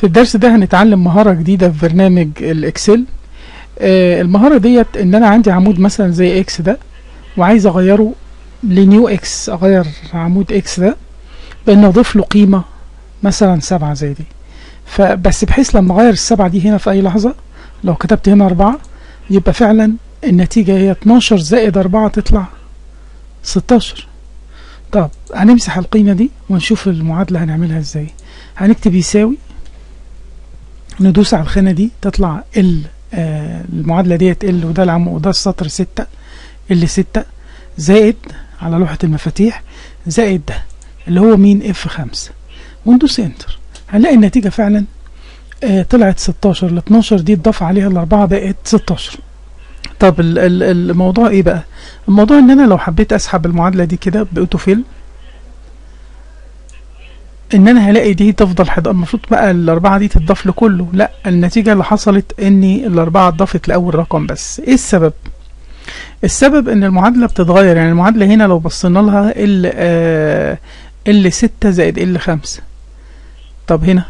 في الدرس ده هنتعلم مهارة جديدة في برنامج الإكسل آه المهارة ديت إن أنا عندي عمود مثلا زي إكس ده وعايز أغيره لنيو إكس أغير عمود إكس ده بإن أضيف له قيمة مثلا سبعة زي دي فبس بحيث لما أغير السبعة دي هنا في أي لحظة لو كتبت هنا أربعة يبقى فعلا النتيجة هي 12 زائد أربعة تطلع 16 طب هنمسح القيمة دي ونشوف المعادلة هنعملها ازاي هنكتب يساوي ندوس على الخانة دي تطلع ال آه المعادلة ديت ال وده العم وده السطر ستة ال ستة زائد على لوحة المفاتيح زائد ده اللي هو مين اف خمسة وندوس انتر هنلاقي النتيجة فعلا آه طلعت 16 ال 12 دي اتضاف عليها الأربعة بقت 16 طب ال- ال- الموضوع ايه بقى الموضوع ان انا لو حبيت اسحب المعادله دي كده باوتوفيل ان انا هلاقي دي تفضل حد المفروض بقى الاربعه دي تتضاف لكله لا النتيجه اللي حصلت ان الاربعه اتضافت لاول رقم بس ايه السبب السبب ان المعادله بتتغير يعني المعادله هنا لو بصينا لها ال آه ال 6 زائد ال 5 طب هنا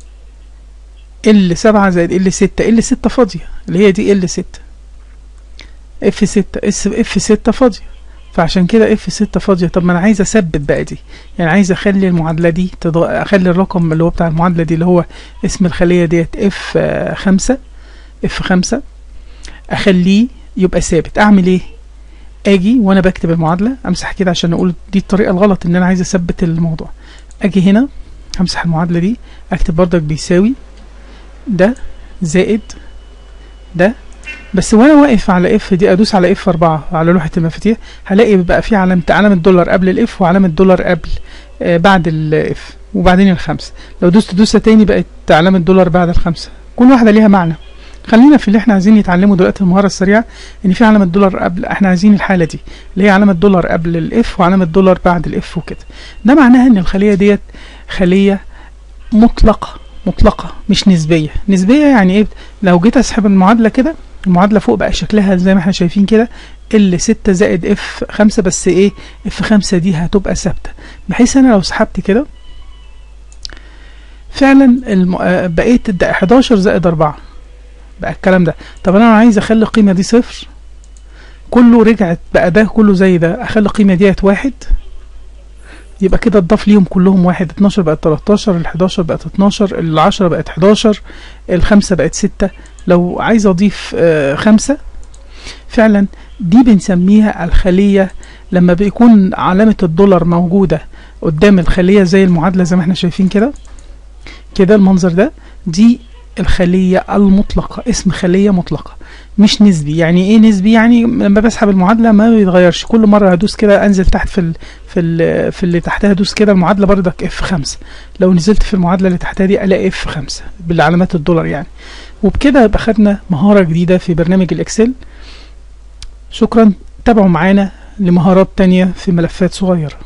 ال 7 زائد ال 6 ال 6 فاضيه اللي هي دي ال 6 اف 6 اس اف 6 فاضيه فعشان كده اف 6 فاضيه طب ما انا عايز اثبت بقى دي يعني عايز اخلي المعادله دي تضغ... اخلي الرقم اللي هو بتاع المعادله دي اللي هو اسم الخليه ديت اف 5 اف 5 اخليه يبقى ثابت اعمل ايه اجي وانا بكتب المعادله امسح كده عشان اقول دي الطريقه الغلط ان انا عايز اثبت الموضوع اجي هنا همسح المعادله دي اكتب بردك بيساوي ده زائد ده بس وانا واقف على اف دي ادوس على اف 4 على لوحه المفاتيح هلاقي بقى في علامه علامه دولار قبل الاف وعلامه دولار قبل آه بعد الاف وبعدين الخمسه لو دوست دوسه تاني بقت علامه دولار بعد الخمسه كل واحده ليها معنى خلينا في اللي احنا عايزين نتعلمه دلوقتي المهاره السريعه ان في علامه دولار قبل احنا عايزين الحاله دي اللي هي علامه دولار قبل الاف وعلامه دولار بعد الاف وكده ده معناها ان الخليه ديت خليه مطلقه مطلقه مش نسبيه نسبيه يعني ايه لو جيت اسحب المعادله كده المعادله فوق بقى شكلها زي ما احنا شايفين كده ال 6 زائد اف 5 بس ايه اف 5 دي هتبقى ثابته بحيث انا لو سحبت كده فعلا الم... آه، بقيت الد- 11 زائد 4 بقى الكلام ده طب انا عايز اخلي القيمه دي صفر كله رجعت بقى ده كله زي ده اخلي القيمه ديت واحد يبقى كده اتضاف ليهم كلهم واحد 12 بقت 13 ال 11 بقت 12 ال 10 بقت 11 الخمسة بقت 6 لو عايز اضيف آه خمسة فعلا دي بنسميها الخلية لما بيكون علامة الدولار موجودة قدام الخلية زي المعادلة زي ما احنا شايفين كده كده المنظر ده دي الخلية المطلقة اسم خلية مطلقة مش نسبي يعني ايه نسبي يعني لما بسحب المعادلة ما بيتغيرش كل مرة هدوس كده انزل تحت في ال في ال في اللي تحتها ادوس كده المعادلة بردك اف 5 لو نزلت في المعادلة اللي تحتها دي الاقي اف 5 بالعلامات الدولار يعني وبكده يبقى خدنا مهارة جديدة في برنامج الاكسل شكرا تابعوا معانا لمهارات تانية في ملفات صغيرة